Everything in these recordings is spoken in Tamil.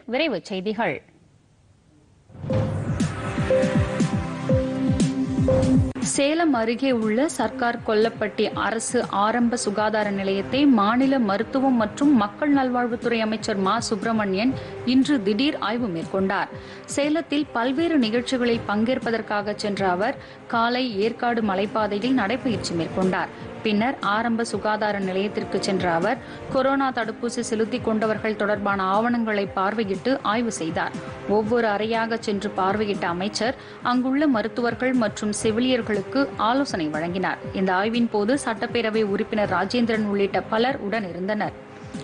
விரைவுச் செய்திகள் சேலம் அருகே உள்ள சர்க்கார் கொல்லப்பட்டி அரசு ஆரம்ப சுகாதார நிலையத்தை மாநில மருத்துவம் மற்றும் மக்கள் நல்வாழ்வுத்துறை அமைச்சர் மா சுப்பிரமணியன் இன்று திடீர் ஆய்வு மேற்கொண்டார் சேலத்தில் பல்வேறு நிகழ்ச்சிகளில் பங்கேற்பதற்காக சென்ற அவர் காலை ஏற்காடு மலைப்பாதையில் நடைபயிற்சி மேற்கொண்டார் பின்னர் ஆரம்ப சுகாதார நிலையத்திற்கு சென்ற அவர் கொரோனா தடுப்பூசி செலுத்திக் கொண்டவர்கள் தொடர்பான ஆவணங்களை பார்வையிட்டு ஆய்வு செய்தார் ஒவ்வொரு அறையாக சென்று பார்வையிட்ட அமைச்சர் அங்குள்ள மருத்துவர்கள் மற்றும் செவிலியர்களுக்கு ஆலோசனை வழங்கினார் இந்த ஆய்வின் போது சட்டப்பேரவை உறுப்பினர் ராஜேந்திரன் உள்ளிட்ட பலர் உடனிருந்தனர்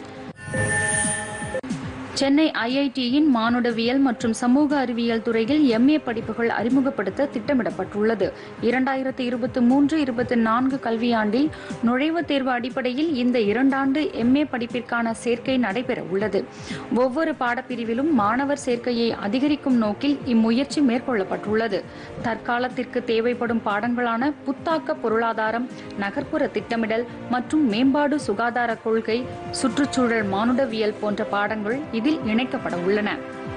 சென்னை ஐஐடியின் மானுடவியல் மற்றும் சமூக அறிவியல் துறையில் எம்ஏ படிப்புகள் அறிமுகப்படுத்த திட்டமிடப்பட்டுள்ளது இரண்டாயிரத்தி இருபத்தி மூன்று இருபத்தி நான்கு கல்வியாண்டில் நுழைவுத் தேர்வு அடிப்படையில் இந்த இரண்டாண்டு எம்ஏ படிப்பிற்கான சேர்க்கை நடைபெற உள்ளது ஒவ்வொரு பாடப்பிரிவிலும் மாணவர் சேர்க்கையை அதிகரிக்கும் நோக்கில் இம்முயற்சி மேற்கொள்ளப்பட்டுள்ளது தற்காலத்திற்கு தேவைப்படும் பாடங்களான புத்தாக்க பொருளாதாரம் நகர்ப்புற திட்டமிடல் மற்றும் மேம்பாடு சுகாதார கொள்கை சுற்றுச்சூழல் மானுடவியல் போன்ற பாடங்கள் இதில் இணைக்கப்பட உள்ளன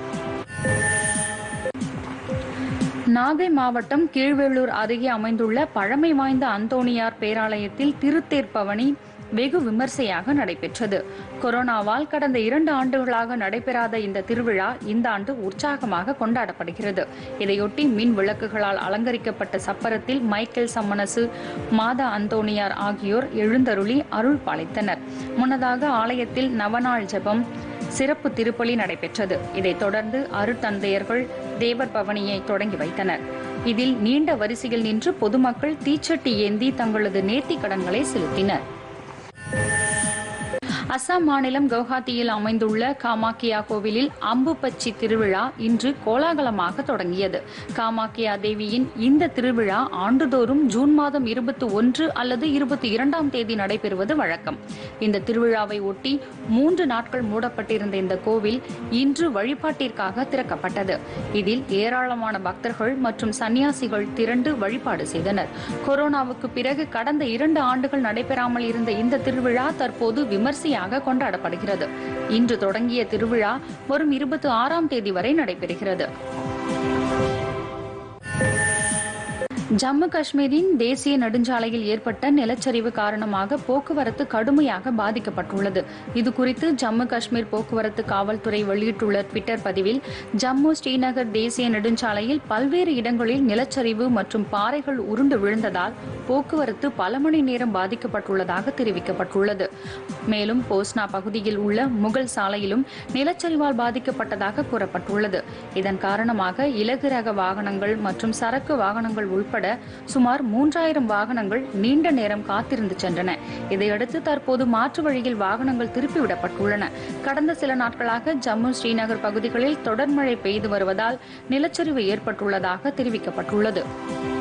நாகை மாவட்டம் கீழ்வேளூர் அருகே அமைந்துள்ள பழமை வாய்ந்த அந்தோணியார் பேராலயத்தில் திருத்தேர் பவனி வெகு விமர்சையாக நடைபெற்றது கொரோனாவால் கடந்த இரண்டு ஆண்டுகளாக நடைபெறாத இந்த திருவிழா இந்த ஆண்டு உற்சாகமாக கொண்டாடப்படுகிறது இதையொட்டி மின் விளக்குகளால் அலங்கரிக்கப்பட்ட சப்பரத்தில் மைக்கேல் சம்மனசு மாதா அந்தோணியார் ஆகியோர் எழுந்தருளி அருள் பாலித்தனர் முன்னதாக ஆலயத்தில் நவநாள் ஜெபம் சிறப்பு திருப்பலி நடைபெற்றது இதைத் தொடர்ந்து அருட்தந்தையர்கள் தேவர் பவனியை தொடங்கி வைத்தனர் இதில் நீண்ட வரிசையில் நின்று பொதுமக்கள் தீச்சட்டி ஏந்தி தங்களது நேர்த்திக் கடன்களை செலுத்தினர் அசாம் மாநிலம் கவுஹாத்தியில் அமைந்துள்ள காமாக்கியா கோவிலில் அம்புபச்சி திருவிழா இன்று கோலாகலமாக தொடங்கியது காமாக்கியா தேவியின் இந்த திருவிழா ஆண்டுதோறும் ஜூன் மாதம் இருபத்தி ஒன்று அல்லது இருபத்தி இரண்டாம் தேதி நடைபெறுவது வழக்கம் இந்த திருவிழாவை ஒட்டி மூன்று நாட்கள் மூடப்பட்டிருந்த இந்த கோவில் இன்று வழிபாட்டிற்காக திறக்கப்பட்டது இதில் ஏராளமான பக்தர்கள் மற்றும் சன்னியாசிகள் திரண்டு வழிபாடு செய்தனர் கொரோனாவுக்கு பிறகு கடந்த இரண்டு ஆண்டுகள் நடைபெறாமல் இருந்த இந்த திருவிழா தற்போது விமர்சையாக விமர்சையாக கொண்டாடப்படுகிறது இன்று தொடங்கிய திருவிழா வரும் இருபத்தி ஆறாம் தேதி வரை நடைபெறுகிறது ஜம்மு காஷ்மீரின் தேசிய நெடுஞ்சாலையில் ஏற்பட்ட நிலச்சரிவு காரணமாக போக்குவரத்து கடுமையாக பாதிக்கப்பட்டுள்ளது இதுகுறித்து ஜம்மு காஷ்மீர் போக்குவரத்து காவல்துறை வெளியிட்டுள்ள ட்விட்டர் பதிவில் ஜம்மு ஸ்ரீநகர் தேசிய நெடுஞ்சாலையில் பல்வேறு இடங்களில் நிலச்சரிவு மற்றும் பாறைகள் உருண்டு விழுந்ததால் போக்குவரத்து பல மணி நேரம் பாதிக்கப்பட்டுள்ளதாக தெரிவிக்கப்பட்டுள்ளது மேலும் போஸ்னா பகுதியில் உள்ள முகல் சாலையிலும் நிலச்சரிவால் பாதிக்கப்பட்டதாக கூறப்பட்டுள்ளது இதன் காரணமாக இலகு ரக வாகனங்கள் மற்றும் சரக்கு வாகனங்கள் உட்பட சுமார் மூன்றாயிரம் வாகனங்கள் நீண்ட நேரம் காத்திருந்து சென்றன இதையடுத்து தற்போது மாற்று வழியில் வாகனங்கள் திருப்பிவிடப்பட்டுள்ளன கடந்த சில நாட்களாக ஜம்மு ஸ்ரீநகர் பகுதிகளில் தொடர் மழை பெய்து வருவதால் நிலச்சரிவு ஏற்பட்டுள்ளதாக தெரிவிக்கப்பட்டுள்ளது